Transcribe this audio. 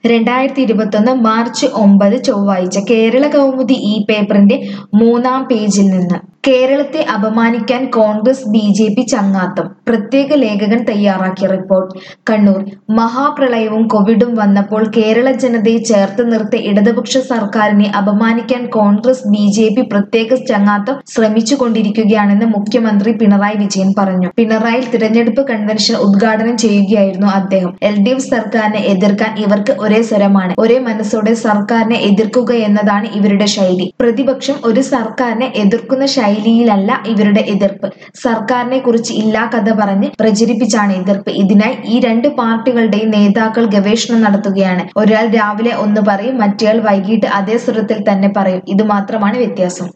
രണ്ടായിരത്തി ഇരുപത്തൊന്ന് മാർച്ച് ഒമ്പത് ചൊവ്വാഴ്ച കേരള കൗമുദി ഈ പേപ്പറിന്റെ മൂന്നാം പേജിൽ നിന്ന് കേരളത്തെ അപമാനിക്കാൻ കോൺഗ്രസ് ബി ജെ പി ചങ്ങാത്തം പ്രത്യേക ലേഖകൻ തയ്യാറാക്കിയ റിപ്പോർട്ട് കണ്ണൂർ മഹാപ്രളയവും കോവിഡും വന്നപ്പോൾ കേരള ജനതയെ ചേർത്ത് നിർത്തി ഇടതുപക്ഷ സർക്കാരിനെ അപമാനിക്കാൻ കോൺഗ്രസ് ബി ജെ പി പ്രത്യേക ചങ്ങാത്തം ശ്രമിച്ചുകൊണ്ടിരിക്കുകയാണെന്ന് മുഖ്യമന്ത്രി പിണറായി വിജയൻ പറഞ്ഞു പിണറായി തിരഞ്ഞെടുപ്പ് കൺവെൻഷൻ ഉദ്ഘാടനം ചെയ്യുകയായിരുന്നു അദ്ദേഹം എൽ ഡി എഫ് സർക്കാരിനെ എതിർക്കാൻ ഇവർക്ക് ഒരേ സ്വരമാണ് ഒരേ മനസ്സോടെ സർക്കാരിനെ എതിർക്കുക എന്നതാണ് ഇവരുടെ ശൈലി പ്രതിപക്ഷം ഒരു സർക്കാരിനെ എതിർക്കുന്ന ശൈലിയിലല്ല ഇവരുടെ എതിർപ്പ് സർക്കാരിനെ കുറിച്ച് ഇല്ലാ കഥ പറഞ്ഞ് പ്രചരിപ്പിച്ചാണ് എതിർപ്പ് ഇതിനായി ഈ രണ്ട് പാർട്ടികളുടെയും നേതാക്കൾ ഗവേഷണം നടത്തുകയാണ് ഒരാൾ രാവിലെ ഒന്ന് പറയും മറ്റേയാൾ വൈകിട്ട് അതേ സ്വരത്തിൽ തന്നെ പറയും ഇത് മാത്രമാണ് വ്യത്യാസം